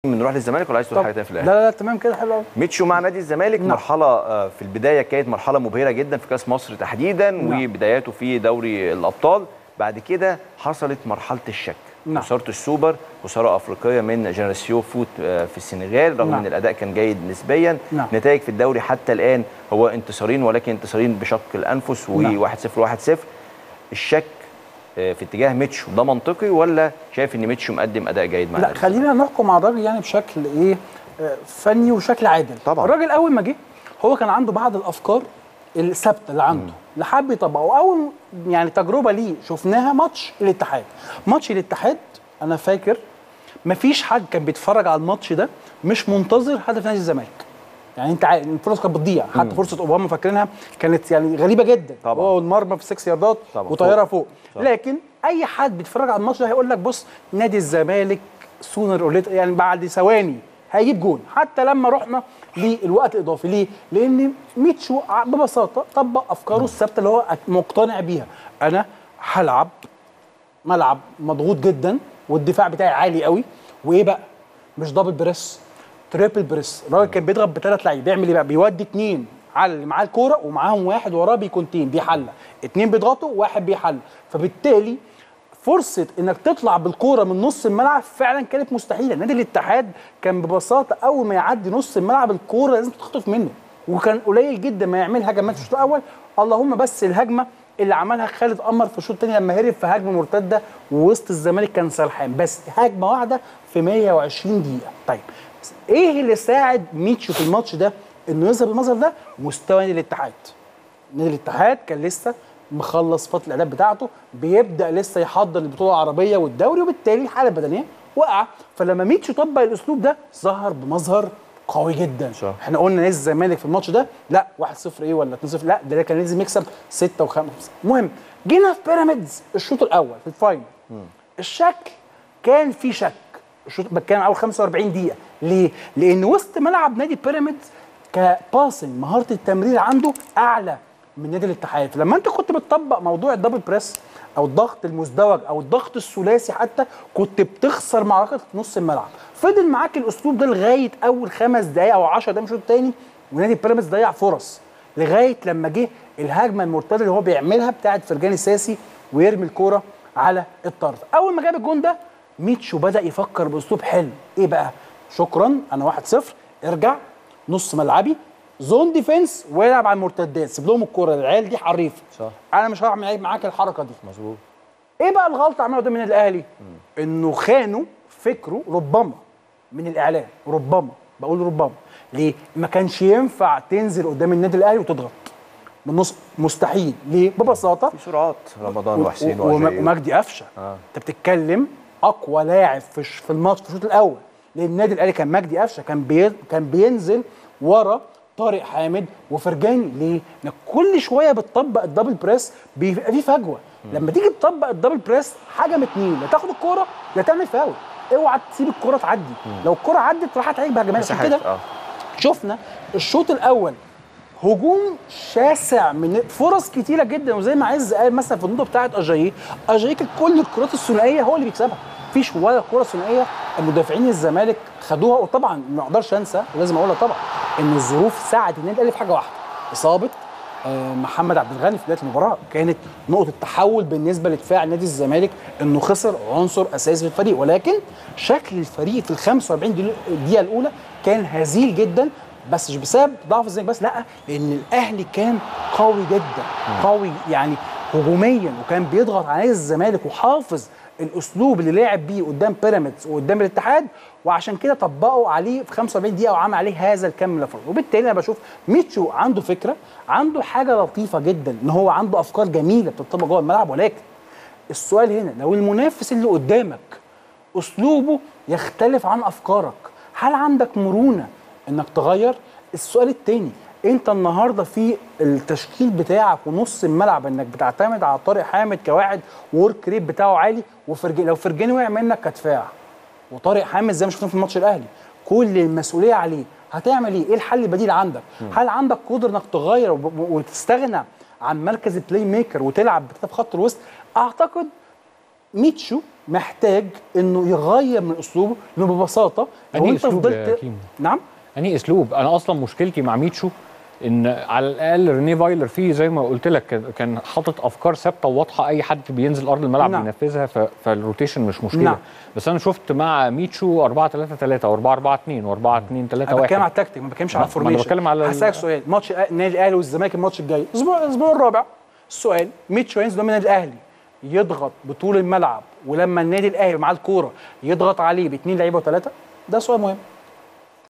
نروح للزمالك ولا عايز تقول طب حاجه تانيه في لا الاهلي لا لا تمام كده حلو قوي ميتشو مع نادي الزمالك نعم. مرحله آه، في البدايه كانت مرحله مبهره جدا في كاس مصر تحديدا نعم. وبداياته في دوري الابطال بعد كده حصلت مرحله الشك نعم. خساره السوبر خساره افريقيه من جنراسيو فوت آه، في السنغال رغم نعم. ان الاداء كان جيد نسبيا نعم. نتائج في الدوري حتى الان هو انتصارين ولكن انتصارين بشق الانفس نعم. و1-0 1-0 الشك آه، في اتجاه ميتشو ده منطقي ولا شايف ان ميتشو مقدم اداء جيد مع لا نادي خلينا نحكم على الراجل يعني بشكل ايه آه، فني وشكل عادل طبعاً. الراجل اول ما جه هو كان عنده بعض الافكار الثابته اللي عنده اللي حب يطبقها واول يعني تجربه ليه شفناها ماتش الاتحاد ماتش الاتحاد انا فاكر مفيش حد كان بيتفرج على الماتش ده مش منتظر هدف نادي الزمالك يعني انت عارف الفرص كانت بتضيع حتى فرصه اوباما فاكرينها كانت يعني غريبه جدا طبعاً. هو المرمى في 6 ياردات طبعاً. وطياره فوق. فوق صح. لكن اي حد بيتفرج على الماتش ده هيقول لك بص نادي الزمالك سونر اور يعني بعد ثواني هيجيب جون حتى لما رحنا للوقت الاضافي ليه؟ لان ميتشو ع- ببساطه طبق افكاره الثابته اللي هو مقتنع بيها انا هلعب ملعب مضغوط جدا والدفاع بتاعي عالي قوي وايه بقى؟ مش دبل بريس تريبل بريس الراجل كان بيضغط بثلاث لعيبه بيعمل ايه بقى؟ بيودي اثنين على اللي معاه الكوره ومعاهم واحد وراه بيكونتين بيحلى اثنين بيضغطوا وواحد بيحلى فبالتالي فرصه انك تطلع بالكوره من نص الملعب فعلا كانت مستحيله نادي الاتحاد كان ببساطه اول ما يعدي نص الملعب الكوره لازم تتخطف منه وكان قليل جدا ما يعمل هجمات في الشوط الاول اللهم بس الهجمه اللي عملها خالد قمر في الشوط الثاني لما هرب في هجمه مرتده ووسط الزمالك كان سرحان بس هجمه واحده في 120 دقيقه طيب ايه اللي ساعد ميتشو في الماتش ده انه يظهر بالمظهر ده مستوى نادي الاتحاد نادي الاتحاد كان لسه مخلص فتره الاعداد بتاعته بيبدا لسه يحضر البطوله العربيه والدوري وبالتالي الحاله البدنيه وقع فلما ميتشو طبق الاسلوب ده ظهر بمظهر قوي جدا صح. احنا قلنا نادي الزمالك في الماتش ده لا 1-0 ايه ولا 2-0 لا ده كان لازم يكسب 6 و5 المهم جينا في بيراميدز الشوط الاول في الفاينل الشكل كان في شك الشوط كان اول 45 دقيقه ليه لان وسط ملعب نادي بيراميدز كباسنج مهاره التمرير عنده اعلى من نادي الاتحاد فلما انت كنت بتطبق موضوع الدبل بريس او الضغط المزدوج او الضغط الثلاثي حتى كنت بتخسر معركه نص الملعب فضل معاك الاسلوب ده لغايه اول خمس دقائق او 10 دقائق من الشوط الثاني ونادي بيراميدز ضيع فرص لغايه لما جه الهجمه المرتده اللي هو بيعملها بتاعه فرجاني الساسي ويرمي الكوره على الطرف اول ما جاب الجون ده ميتشو بدا يفكر باسلوب حلو ايه بقى شكرا انا 1-0 ارجع نص ملعبي زون ديفenس والعب على المرتدات سيب لهم الكوره العيال دي حريف صح. انا مش هعمل معاك الحركه دي مظبوط ايه بقى الغلطه عملها قدام النادي الاهلي انه خانوا فكره ربما من الاعلام ربما بقول ربما ليه ما كانش ينفع تنزل قدام النادي الاهلي وتضغط من نص مستحيل ليه ببساطه في سرعات رمضان و- وحسين و- وم- وأجايو. ومجدي قفشه آه. انت بتتكلم اقوى لاعب في الش- في الماتش في الشوط الاول لان النادي الاهلي كان مجدي قفشه كان بي كان بينزل ورا طارق حامد وفرجاني ليه؟ انك كل شويه بتطبق الدبل بريس بيبقى في فجوه لما تيجي تطبق الدبل بريس حاجه من اتنين يا تاخد الكوره يا تعمل فاول اوعى تسيب الكوره تعدي لو الكوره عدت راح هتعيب بهجمات عشان مساحات كده اه شفنا الشوط الاول هجوم شاسع من فرص كتيره جدا وزي ما عز قال مثلا في النقطه بتاعه اجاييه اجاييه كانت كل الكرات الثنائيه هو اللي بيكسبها مفيش ولا كره ثنائيه المدافعين الزمالك خدوها وطبعا ما اقدرش انسى ولازم اقولها طبعا ان الظروف ساعدت النادي الاهلي في حاجه واحده اصابه آه، محمد عبد الغني في بدايه المباراه كانت نقطه تحول بالنسبه لدفاع نادي الزمالك انه خسر عنصر اساسي في الفريق ولكن شكل الفريق في ال 45 دقيقة- دقيقه الاولى كان هزيل جدا بس مش بسبب ضعف الزمالك بس لا لان الاهلي كان قوي جدا قوي يعني هجوميا وكان بيضغط على نادي الزمالك وحافظ الاسلوب اللي لعب بيه قدام بيراميدز وقدام الاتحاد وعشان كده طبقوا عليه في 45 دقيقه وعمل عليه هذا الكم من الفرق وبالتالي انا بشوف ميتشو عنده فكره عنده حاجه لطيفه جدا ان هو عنده افكار جميله بتطبق جوه الملعب ولكن السؤال هنا لو المنافس اللي قدامك اسلوبه يختلف عن افكارك هل عندك مرونه انك تغير السؤال التاني انت النهارده في التشكيل بتاعك ونص الملعب انك بتعتمد على طارق حامد كواحد ورك ريت بتاعه عالي وفرجاني لو فرجاني وقع منك كدفاع وطارق حامد زي ما شفنا في الماتش الاهلي كل المسؤوليه عليه هتعمل ايه؟ ايه الحل البديل عندك؟ هل عندك قدره انك تغير وب- وتستغنى عن مركز البلاي ميكر وتلعب بتلعب خط الوسط؟ اعتقد ميتشو محتاج انه يغير من اسلوبه لانه ببساطه لو أنهي انت أسلوب يا فضلت كيمو؟ نعم انهي اسلوب انا اصلا مشكلتي مع ميتشو ان على الاقل ريني فايلر فيه زي ما قلت لك كان- كان حاطط افكار ثابته وواضحه اي حد بينزل ارض الملعب نعم. بينفذها ف- فالروتيشن مش مشكله نعم. بس انا شفت مع ميتشو 4 3 3 و 4 4 2 و 4 2 3 انا بتكلم على 1 التكتيك ما بتكلمش ما- على ما أنا الفورميشن بتكلم على ال- هسألك سؤال ماتش النادي الاهلي والزمالك الماتش الجاي الاسبوع الاسبوع الرابع السؤال ميتشو ينزل قدام النادي الاهلي يضغط بطول الملعب ولما النادي الاهلي معاه الكوره يضغط عليه باثنين لعيبه وثلاثه ده سؤال مهم